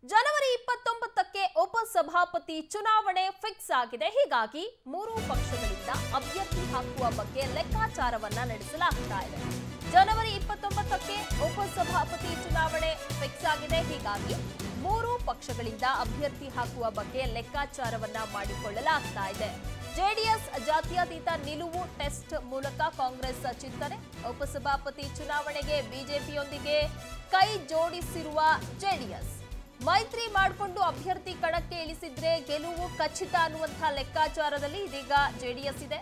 ಜನವರಿ ಇಪ್ಪತ್ತೊಂಬತ್ತಕ್ಕೆ ಉಪಸಭಾಪತಿ ಚುನಾವಣೆ ಫಿಕ್ಸ್ ಆಗಿದೆ ಹೀಗಾಗಿ ಮೂರೂ ಪಕ್ಷಗಳಿಂದ ಅಭ್ಯರ್ಥಿ ಹಾಕುವ ಬಗ್ಗೆ ಲೆಕ್ಕಾಚಾರವನ್ನ ನಡೆಸಲಾಗ್ತಾ ಇದೆ ಜನವರಿ ಇಪ್ಪತ್ತೊಂಬತ್ತಕ್ಕೆ ಉಪಸಭಾಪತಿ ಚುನಾವಣೆ ಫಿಕ್ಸ್ ಆಗಿದೆ ಹೀಗಾಗಿ ಮೂರೂ ಪಕ್ಷಗಳಿಂದ ಅಭ್ಯರ್ಥಿ ಹಾಕುವ ಬಗ್ಗೆ ಲೆಕ್ಕಾಚಾರವನ್ನ ಮಾಡಿಕೊಳ್ಳಲಾಗ್ತಾ ಇದೆ ಜೆಡಿಎಸ್ ಜಾತ್ಯತೀತ ನಿಲುವು ಟೆಸ್ಟ್ ಮೂಲಕ ಕಾಂಗ್ರೆಸ್ ಚಿಂತನೆ ಉಪಸಭಾಪತಿ ಚುನಾವಣೆಗೆ ಬಿಜೆಪಿಯೊಂದಿಗೆ ಕೈ ಜೋಡಿಸಿರುವ ಜೆಡಿಎಸ್ ಮೈತ್ರಿ ಮಾಡಿಕೊಂಡು ಅಭ್ಯರ್ಥಿ ಕಣಕ್ಕೆ ಇಳಿಸಿದ್ರೆ ಗೆಲುವು ಖಚಿತ ಅನ್ನುವಂತಹ ಲೆಕ್ಕಾಚಾರದಲ್ಲಿ ಇದೀಗ ಜೆಡಿಎಸ್ ಇದೆ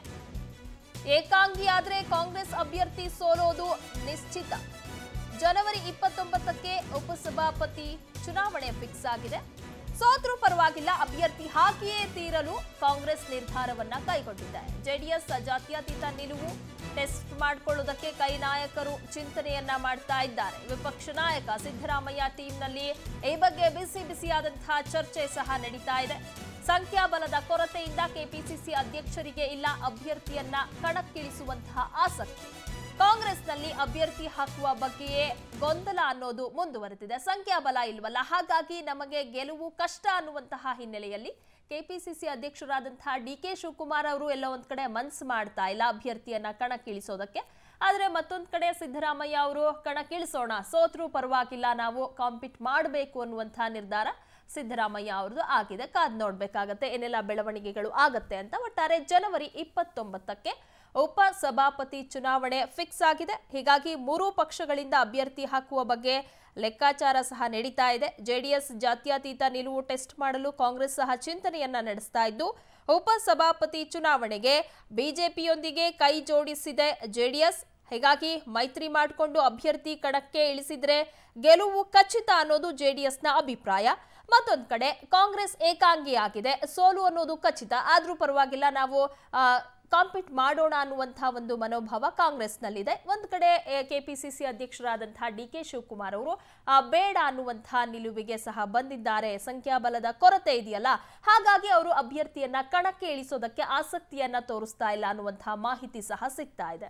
ಏಕಾಂಗಿ ಆದ್ರೆ ಕಾಂಗ್ರೆಸ್ ಅಭ್ಯರ್ಥಿ ಸೋಲೋದು ನಿಶ್ಚಿತ ಜನವರಿ ಇಪ್ಪತ್ತೊಂಬತ್ತಕ್ಕೆ ಉಪಸಭಾಪತಿ ಚುನಾವಣೆ ಫಿಕ್ಸ್ ಆಗಿದೆ ಸೋತ್ರೂ ಪರವಾಗಿಲ್ಲ ಅಭ್ಯರ್ಥಿ ಹಾಕಿಯೇ ತೀರಲು ಕಾಂಗ್ರೆಸ್ ನಿರ್ಧಾರವನ್ನ ಕೈಗೊಂಡಿದೆ ಜೆಡಿಎಸ್ ಜಾತ್ಯತೀತ ನಿಲುವು ಟೆಸ್ಟ್ ಮಾಡಿಕೊಳ್ಳುವುದಕ್ಕೆ ಕೈ ನಾಯಕರು ಚಿಂತನೆಯನ್ನ ಮಾಡ್ತಾ ಇದ್ದಾರೆ ವಿಪಕ್ಷ ನಾಯಕ ಸಿದ್ದರಾಮಯ್ಯ ಟೀಮ್ನಲ್ಲಿ ಈ ಬಗ್ಗೆ ಬಿಸಿ ಬಿಸಿಯಾದಂತಹ ಚರ್ಚೆ ಸಹ ನಡೀತಾ ಇದೆ ಸಂಖ್ಯಾಬಲದ ಕೊರತೆಯಿಂದ ಕೆಪಿಸಿಸಿ ಅಧ್ಯಕ್ಷರಿಗೆ ಇಲ್ಲ ಅಭ್ಯರ್ಥಿಯನ್ನ ಕಣಕ್ಕಿಳಿಸುವಂತಹ ಆಸಕ್ತಿ ಕಾಂಗ್ರೆಸ್ನಲ್ಲಿ ಅಭ್ಯರ್ಥಿ ಹಾಕುವ ಬಗ್ಗೆಯೇ ಗೊಂದಲ ಅನ್ನೋದು ಮುಂದುವರೆದಿದೆ ಸಂಖ್ಯಾಬಲ ಇಲ್ವಲ್ಲ ಹಾಗಾಗಿ ನಮಗೆ ಗೆಲುವು ಕಷ್ಟ ಅನ್ನುವಂತಹ ಹಿನ್ನೆಲೆಯಲ್ಲಿ ಕೆಪಿಸಿಸಿ ಅಧ್ಯಕ್ಷರಾದಂತಹ ಡಿ ಕೆ ಶಿವಕುಮಾರ್ ಅವರು ಎಲ್ಲ ಒಂದ್ ಕಡೆ ಮನ್ಸು ಮಾಡ್ತಾ ಇಲ್ಲ ಅಭ್ಯರ್ಥಿಯನ್ನ ಕಣಕ್ಕಿಳಿಸೋದಕ್ಕೆ ಆದ್ರೆ ಮತ್ತೊಂದ್ ಕಡೆ ಸಿದ್ದರಾಮಯ್ಯ ಅವರು ಕಣಕ್ಕಿಳಿಸೋಣ ಸೋತ್ರೂ ಪರವಾಗಿಲ್ಲ ನಾವು ಕಾಂಪೀಟ್ ಮಾಡಬೇಕು ಅನ್ನುವಂತಹ ನಿರ್ಧಾರ ಸಿದ್ದರಾಮಯ್ಯ ಅವ್ರದ್ದು ಆಗಿದೆ ಕಾದ್ ನೋಡ್ಬೇಕಾಗತ್ತೆ ಏನೆಲ್ಲ ಬೆಳವಣಿಗೆಗಳು ಆಗತ್ತೆ ಅಂತ ಒಟ್ಟಾರೆ ಜನವರಿ ಇಪ್ಪತ್ತೊಂಬತ್ತಕ್ಕೆ ಉಪ ಸಭಾಪತಿ ಚುನಾವಣೆ ಫಿಕ್ಸ್ ಆಗಿದೆ ಹೀಗಾಗಿ ಮೂರೂ ಪಕ್ಷಗಳಿಂದ ಅಭ್ಯರ್ಥಿ ಹಾಕುವ ಬಗ್ಗೆ ಲೆಕ್ಕಾಚಾರ ಸಹ ನಡೀತಾ ಇದೆ ಜೆಡಿಎಸ್ ಜಾತ್ಯತೀತ ನಿಲುವು ಟೆಸ್ಟ್ ಮಾಡಲು ಕಾಂಗ್ರೆಸ್ ಸಹ ಚಿಂತನೆಯನ್ನ ನಡೆಸ್ತಾ ಇದ್ದು ಉಪ ಸಭಾಪತಿ ಚುನಾವಣೆಗೆ ಬಿಜೆಪಿಯೊಂದಿಗೆ ಕೈ ಜೋಡಿಸಿದೆ ಜೆಡಿಎಸ್ ಹೀಗಾಗಿ ಮೈತ್ರಿ ಮಾಡಿಕೊಂಡು ಅಭ್ಯರ್ಥಿ ಕಣಕ್ಕೆ ಇಳಿಸಿದ್ರೆ ಗೆಲುವು ಖಚಿತ ಅನ್ನೋದು ಜೆಡಿಎಸ್ನ ಅಭಿಪ್ರಾಯ ಮತ್ತೊಂದ್ ಕಡೆ ಕಾಂಗ್ರೆಸ್ ಏಕಾಂಗಿ ಆಗಿದೆ ಸೋಲು ಅನ್ನೋದು ಖಚಿತ ಆದ್ರೂ ಪರವಾಗಿಲ್ಲ ನಾವು ಕಾಂಪೀಟ್ ಮಾಡೋಣ ಅನ್ನುವಂತಹ ಒಂದು ಮನೋಭಾವ ಕಾಂಗ್ರೆಸ್ನಲ್ಲಿದೆ ಒಂದ್ ಕಡೆ ಕೆಪಿಸಿಸಿ ಅಧ್ಯಕ್ಷರಾದಂತಹ ಡಿ ಕೆ ಶಿವಕುಮಾರ್ ಅವರು ಆ, ಬೇಡ ಅನ್ನುವಂತಹ ನಿಲುವಿಗೆ ಸಹ ಬಂದಿದ್ದಾರೆ ಸಂಖ್ಯಾಬಲದ ಕೊರತೆ ಇದೆಯಲ್ಲ ಹಾಗಾಗಿ ಅವರು ಅಭ್ಯರ್ಥಿಯನ್ನ ಕಣಕ್ಕೆ ಇಳಿಸೋದಕ್ಕೆ ಆಸಕ್ತಿಯನ್ನ ತೋರಿಸ್ತಾ ಇಲ್ಲ ಅನ್ನುವಂತಹ ಮಾಹಿತಿ ಸಹ ಸಿಗ್ತಾ ಇದೆ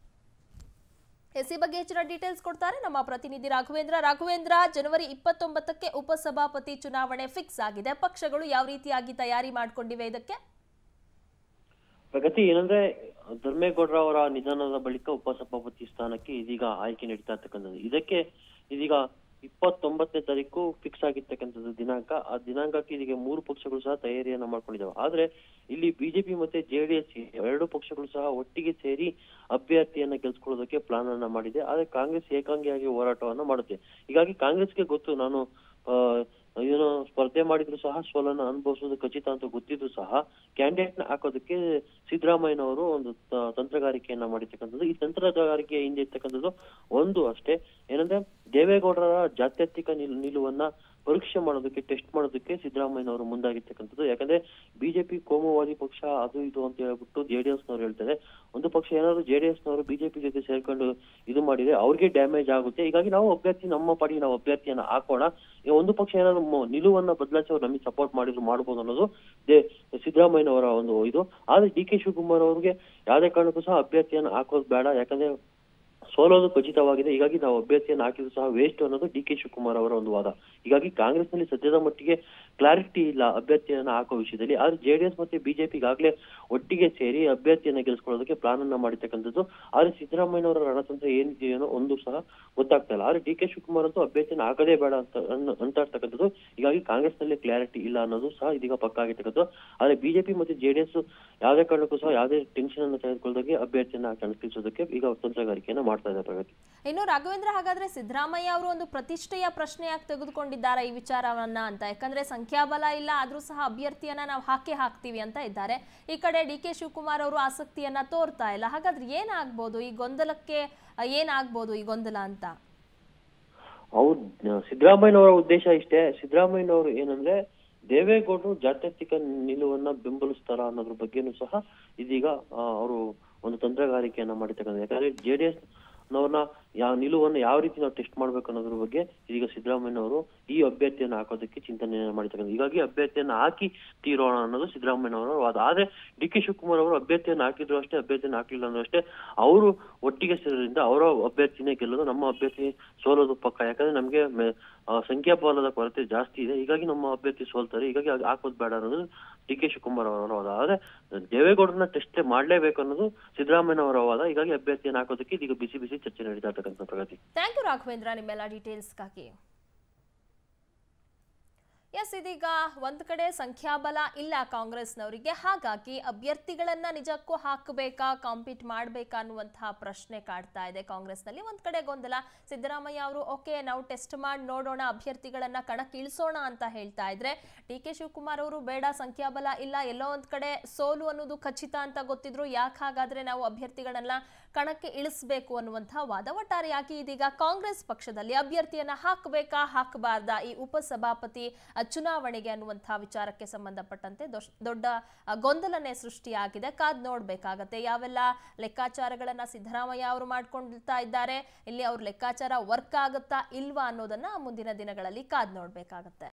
ಎಸ್ ಈ ಬಗ್ಗೆ ಹೆಚ್ಚಿನ ಡೀಟೇಲ್ಸ್ ಕೊಡ್ತಾರೆ ನಮ್ಮ ಪ್ರತಿನಿಧಿ ರಾಘವೇಂದ್ರ ರಾಘವೇಂದ್ರ ಜನವರಿ ಇಪ್ಪತ್ತೊಂಬತ್ತಕ್ಕೆ ಉಪಸಭಾಪತಿ ಚುನಾವಣೆ ಫಿಕ್ಸ್ ಆಗಿದೆ ಪಕ್ಷಗಳು ಯಾವ ರೀತಿಯಾಗಿ ತಯಾರಿ ಮಾಡಿಕೊಂಡಿವೆ ಇದಕ್ಕೆ ಪ್ರಗತಿ ಏನಂದ್ರೆ ಧರ್ಮೇಗೌಡರ ಅವರ ನಿಧನದ ಬಳಿಕ ಉಪಸಭಾಪತಿ ಸ್ಥಾನಕ್ಕೆ ಇದೀಗ ಆಯ್ಕೆ ನಡೀತಾ ಇರ್ತಕ್ಕಂಥದ್ದು ಇದಕ್ಕೆ ಇದೀಗ ಇಪ್ಪತ್ತೊಂಬತ್ತನೇ ತಾರೀಕು ಫಿಕ್ಸ್ ಆಗಿರ್ತಕ್ಕಂಥದ್ದು ದಿನಾಂಕ ಆ ದಿನಾಂಕಕ್ಕೆ ಇದೀಗ ಮೂರು ಪಕ್ಷಗಳು ಸಹ ತಯಾರಿಯನ್ನ ಮಾಡ್ಕೊಂಡಿದ್ದಾವೆ ಆದ್ರೆ ಇಲ್ಲಿ ಬಿಜೆಪಿ ಮತ್ತೆ ಜೆಡಿಎಸ್ ಎರಡು ಪಕ್ಷಗಳು ಸಹ ಒಟ್ಟಿಗೆ ಸೇರಿ ಅಭ್ಯರ್ಥಿಯನ್ನ ಗೆಲ್ಸ್ಕೊಳ್ಳೋದಕ್ಕೆ ಪ್ಲಾನ್ ಅನ್ನ ಮಾಡಿದೆ ಆದ್ರೆ ಕಾಂಗ್ರೆಸ್ ಏಕಾಂಗಿಯಾಗಿ ಹೋರಾಟವನ್ನ ಮಾಡುತ್ತೆ ಹೀಗಾಗಿ ಕಾಂಗ್ರೆಸ್ಗೆ ಗೊತ್ತು ನಾನು ಆ ಏನೋ ಸ್ಪರ್ಧೆ ಮಾಡಿದ್ರು ಸಹ ಸೋಲನ್ನ ಅನುಭವಿಸೋದು ಖಚಿತ ಅಂತ ಗೊತ್ತಿದ್ರು ಸಹ ಕ್ಯಾಂಡಿಡೇಟ್ ನ ಹಾಕೋದಕ್ಕೆ ಸಿದ್ದರಾಮಯ್ಯನವರು ಒಂದು ತ- ತಂತ್ರಗಾರಿಕೆಯನ್ನ ಮಾಡಿರ್ತಕ್ಕಂಥದ್ದು ಈ ತಂತ್ರಗಾರಿಕೆ ಹಿಂದೆ ಇರ್ತಕ್ಕಂಥದ್ದು ಒಂದು ಅಷ್ಟೇ ಏನಂದ್ರೆ ದೇವೇಗೌಡರ ಜಾತ್ಯತೀತ ನಿಲ್- ನಿಲುವನ್ನ ಪರೀಕ್ಷೆ ಮಾಡೋದಕ್ಕೆ ಟೆಸ್ಟ್ ಮಾಡೋದಕ್ಕೆ ಸಿದ್ದರಾಮಯ್ಯನವರು ಮುಂದಾಗಿರ್ತಕ್ಕಂಥದ್ದು ಯಾಕಂದ್ರೆ ಬಿಜೆಪಿ ಕೋಮುವಾದಿ ಪಕ್ಷ ಅದು ಇದು ಅಂತ ಹೇಳ್ಬಿಟ್ಟು ಜೆಡಿಎಸ್ ನವರು ಹೇಳ್ತಾರೆ ಒಂದು ಪಕ್ಷ ಏನಾದ್ರು ಜೆಡಿಎಸ್ ನವರು ಬಿಜೆಪಿ ಜೊತೆ ಸೇರ್ಕೊಂಡು ಇದು ಮಾಡಿದ್ರೆ ಅವ್ರಿಗೆ ಡ್ಯಾಮೇಜ್ ಆಗುತ್ತೆ ಹೀಗಾಗಿ ನಾವು ಅಭ್ಯರ್ಥಿ ನಮ್ಮ ಪಾಡಿಗೆ ನಾವು ಅಭ್ಯರ್ಥಿಯನ್ನ ಹಾಕೋಣ ಈ ಒಂದು ಪಕ್ಷ ಏನಾದ್ರು ಮ- ನಿಲುವನ್ನ ಬದಲಾಯಿಸಿ ಅವ್ರು ನಮಗೆ ಸಪೋರ್ಟ್ ಮಾಡಿದ್ರು ಮಾಡ್ಬೋದು ಅನ್ನೋದು ದೇ- ಸಿದ್ದರಾಮಯ್ಯನವರ ಒಂದು ಇದು ಆದ್ರೆ ಡಿ ಕೆ ಶಿವಕುಮಾರ್ ಅವ್ರಿಗೆ ಯಾವುದೇ ಕಾರಣಕ್ಕೂ ಸಹ ಅಭ್ಯರ್ಥಿಯನ್ನ ಹಾಕೋದು ಬೇಡ ಯಾಕಂದ್ರೆ ಸೋಲೋದು ಖಚಿತವಾಗಿದೆ ಹೀಗಾಗಿ ನಾವು ಅಭ್ಯರ್ಥಿಯನ್ನು ಹಾಕಿದ್ರು ಸಹ ವೇಸ್ಟ್ ಅನ್ನೋದು ಡಿ ಕೆ ಶಿವಕುಮಾರ್ ಅವರ ಒಂದು ವಾದ ಹೀಗಾಗಿ ಕಾಂಗ್ರೆಸ್ನಲ್ಲಿ ಸದ್ಯದ ಮಟ್ಟಿಗೆ ಕ್ಲಾರಿಟಿ ಇಲ್ಲ ಅಭ್ಯರ್ಥಿಯನ್ನ ಹಾಕೋ ವಿಷಯದಲ್ಲಿ ಆದ್ರೆ ಜೆಡಿಎಸ್ ಮತ್ತೆ ಬಿಜೆಪಿ ಈಗಾಗಲೇ ಒಟ್ಟಿಗೆ ಸೇರಿ ಅಭ್ಯರ್ಥಿಯನ್ನ ಗೆಲ್ಸ್ಕೊಳ್ಳೋದಕ್ಕೆ ಪ್ಲಾನ್ ಅನ್ನ ಮಾಡಿರ್ತಕ್ಕಂಥದ್ದು ಆದ್ರೆ ಸಿದ್ದರಾಮಯ್ಯನವರ ರಣತಂತ್ರ ಏನಿದೆಯೋ ಒಂದು ಸಹ ಗೊತ್ತಾಗ್ತಾ ಇಲ್ಲ ಆದ್ರೆ ಡಿ ಕೆ ಶಿವಕುಮಾರ್ ಅಂತೂ ಅಭ್ಯರ್ಥಿಯನ್ನ ಹಾಕದೇ ಬೇಡ ಅಂತ ಅನ್- ಅಂತ ಇರ್ತಕ್ಕಂಥದ್ದು ಹೀಗಾಗಿ ಕಾಂಗ್ರೆಸ್ನಲ್ಲಿ ಕ್ಲಾರಿಟಿ ಇಲ್ಲ ಅನ್ನೋದು ಸಹ ಇದೀಗ ಪಕ್ಕ ಆಗಿರ್ತಕ್ಕಂಥದ್ದು ಆದ್ರೆ ಬಿಜೆಪಿ ಮತ್ತೆ ಜೆಡಿಎಸ್ ಯಾವುದೇ ಕಾರಣಕ್ಕೂ ಸಹ ಯಾವುದೇ ಟೆನ್ಷನ್ ಅನ್ನು ತೆಗೆದುಕೊಳ್ಳೋದಕ್ಕೆ ಅಭ್ಯರ್ಥಿಯನ್ನ ಕಣಕ್ಕಿಳಿಸೋದಕ್ಕೆ ಈಗ ತಂತ್ರಗಾರಿಕೆಯನ್ನ ಮಾಡ್ತಾ ಇದೆ ಪ್ರಗತಿ ಇನ್ನು ರಾಘವೇಂದ್ರ ಹಾಗಾದ್ರೆ ಸಿದ್ದರಾಮಯ್ಯ ಅವರು ಒಂದು ಪ್ರತಿಷ್ಠೆಯ ಪ್ರಶ್ನೆಯಾಗಿ ತೆಗೆದುಕೊಂಡಿದ್ದಾರೆ ಈ ವಿಚಾರವನ್ನ ಅಂತ ಯಾಕಂದ್ರೆ ಸಂಖ್ಯಾಬಲ ಇಲ್ಲ ಆದ್ರೂ ಸಹ ಅಭ್ಯರ್ಥಿಯನ್ನ ನಾವು ಹಾಕೇ ಹಾಕ್ತೀವಿ ಅಂತ ಇದ್ದಾರೆ ಈ ಕಡೆ ಡಿ ಕೆ ಶಿವಕುಮಾರ್ ಅವರು ಆಸಕ್ತಿಯನ್ನ ತೋರ್ತಾ ಇಲ್ಲ ಹಾಗಾದ್ರೆ ಏನಾಗ್ಬೋದು ಈ ಗೊಂದಲಕ್ಕೆ ಆ, ಏನಾಗ್ಬೋದು ಈ ಗೊಂದಲ ಅಂತ ಅವ್ರು ಸಿದ್ದರಾಮಯ್ಯನವರ ಉದ್ದೇಶ ಇಷ್ಟೇ ಸಿದ್ದರಾಮಯ್ಯನವರು ಏನಂದ್ರೆ ದೇವೇಗೌಡರು ಜಾತ್ಯತೀತ ನಿಲುವನ್ನ ಬೆಂಬಲಿಸ್ತಾರ ಅನ್ನೋದ್ರ ಬಗ್ಗೆನೂ ಸಹ ಇದೀಗ ಅವರು ಒಂದು ತಂತ್ರಗಾರಿಕೆಯನ್ನ ಮಾಡಿರ್ತಕ್ಕಂಥ ಯಾಕಂದ್ರೆ ಜೆಡಿಎಸ್ ನವ್ರನ್ನ ಯಾವ ನಿಲುವನ್ನು ಯಾವ ರೀತಿ ನಾವು ಟೆಸ್ಟ್ ಮಾಡ್ಬೇಕು ಅನ್ನೋದ್ರ ಬಗ್ಗೆ ಈಗ ಸಿದ್ದರಾಮಯ್ಯ ಅವರು ಈ ಅಭ್ಯರ್ಥಿಯನ್ನು ಹಾಕೋದಕ್ಕೆ ಚಿಂತನೆ ಮಾಡಿರ್ತಕ್ಕಂಥ ಹೀಗಾಗಿ ಅಭ್ಯರ್ಥಿಯನ್ನು ಹಾಕಿ ತೀರೋಣ ಅನ್ನೋದು ಸಿದ್ದರಾಮಯ್ಯ ಅವರ ವಾದ ಆದ್ರೆ ಡಿ ಕೆ ಶಿವಕುಮಾರ್ ಅವರು ಅಭ್ಯರ್ಥಿಯನ್ನು ಹಾಕಿದ್ರು ಅಷ್ಟೇ ಅಭ್ಯರ್ಥಿಯನ್ನು ಹಾಕ್ಲಿಲ್ಲ ಅಂದ್ರೂ ಅಷ್ಟೇ ಅವರು ಒಟ್ಟಿಗೆ ಸೇರೋದ್ರಿಂದ ಅವರ ಅಭ್ಯರ್ಥಿನೇ ಗೆಲ್ಲೋದು ನಮ್ಮ ಅಭ್ಯರ್ಥಿ ಸೋಲೋದು ಪಕ್ಕ ಯಾಕಂದ್ರೆ ನಮ್ಗೆ ಮೆ- ಆ, ಸಂಖ್ಯಾಬಲದ ಕೊರತೆ ಜಾಸ್ತಿ ಇದೆ ಹೀಗಾಗಿ ನಮ್ಮ ಅಭ್ಯರ್ಥಿ ಸೋಲ್ತಾರೆ ಹೀಗಾಗಿ ಹಾಗ್- ಹಾಕೋದ್ ಬೇಡ ಅನ್ನೋದು ಡಿ ಕೆ ಶಿವಕುಮಾರ್ ಅವರ ವಾದ ಆದ್ರೆ ದೇವೇಗೌಡರನ್ನ ಟೆಸ್ಟ್ ಮಾಡ್ಲೇಬೇಕು ಅನ್ನೋದು ಸಿದ್ದರಾಮಯ್ಯ ಅವರ ವಾದ ಹೀಗಾಗಿ ಅಭ್ಯರ್ಥಿಯನ್ನು ಹಾಕೋದಕ್ಕೆ ಇದೀಗ ಬಿಸಿ ಬಿಸಿ ಚರ್ಚೆ ನಡೀತಾ ಇರ್ತಕ್ಕಂಥ ಪ್ರಗತಿ ಥ್ಯಾಂಕ್ ಯು ರಾಘವೇಂದ್ರ ನಿಮ್ಮೆಲ್ಲ ಡೀಟೇಲ್ಸ್ಗಾಗಿ ಎಸ್ ಇದೀಗ ಒಂದ್ ಕಡೆ ಸಂಖ್ಯಾಬಲ ಇಲ್ಲ ಕಾಂಗ್ರೆಸ್ನವರಿಗೆ ಹಾಗಾಗಿ ಅಭ್ಯರ್ಥಿಗಳನ್ನ ನಿಜಕ್ಕೂ ಹಾಕಬೇಕಾ ಕಾಂಪೀಟ್ ಮಾಡಬೇಕಾ ಅನ್ನುವಂತಹ ಪ್ರಶ್ನೆ ಕಾಡ್ತಾ ಇದೆ ಕಾಂಗ್ರೆಸ್ನಲ್ಲಿ ಒಂದ್ ಕಡೆ ಗೊಂದಲ ಸಿದ್ದರಾಮಯ್ಯ ಅವರು ಓಕೆ ನಾವು ಟೆಸ್ಟ್ ಮಾಡಿ ನೋಡೋಣ ಅಭ್ಯರ್ಥಿಗಳನ್ನ ಕಣಕ್ಕೆ ಇಳಿಸೋಣ ಅಂತ ಹೇಳ್ತಾ ಇದ್ರೆ ಡಿ ಕೆ ಶಿವಕುಮಾರ್ ಅವರು ಬೇಡ ಸಂಖ್ಯಾಬಲ ಇಲ್ಲ ಎಲ್ಲೋ ಒಂದ್ ಕಡೆ ಸೋಲು ಅನ್ನೋದು ಖಚಿತ ಅಂತ ಗೊತ್ತಿದ್ರು ಯಾಕೆ ಹಾಗಾದ್ರೆ ನಾವು ಅಭ್ಯರ್ಥಿಗಳನ್ನ ಕಣಕ್ಕೆ ಇಳಿಸಬೇಕು ಅನ್ನುವಂತಹ ವಾದ ಒಟ್ಟಾರೆಯಾಗಿ ಇದೀಗ ಕಾಂಗ್ರೆಸ್ ಪಕ್ಷದಲ್ಲಿ ಅಭ್ಯರ್ಥಿಯನ್ನ ಹಾಕಬೇಕಾ ಹಾಕಬಾರ್ದಾ ಈ ಉಪಸಭಾಪತಿ ಅ, ಚುನಾವಣೆಗೆ ಅನ್ನುವಂತಹ ವಿಚಾರಕ್ಕೆ ಸಂಬಂಧಪಟ್ಟಂತೆ ದೊಶ್- ದೊಡ್ಡ ಅ, ಗೊಂದಲನೇ ಸೃಷ್ಟಿಯಾಗಿದೆ ಕಾದ್ ನೋಡ್ಬೇಕಾಗತ್ತೆ ಯಾವೆಲ್ಲ ಲೆಕ್ಕಾಚಾರಗಳನ್ನ ಸಿದ್ದರಾಮಯ್ಯ ಅವರು ಮಾಡ್ಕೊಳ್ತಾ ಇದ್ದಾರೆ ಇಲ್ಲಿ ಅವ್ರ ಲೆಕ್ಕಾಚಾರ ವರ್ಕ್ ಆಗುತ್ತಾ ಇಲ್ವಾ ಅನ್ನೋದನ್ನ ಮುಂದಿನ ದಿನಗಳಲ್ಲಿ ಕಾದ್ ನೋಡ್ಬೇಕಾಗತ್ತೆ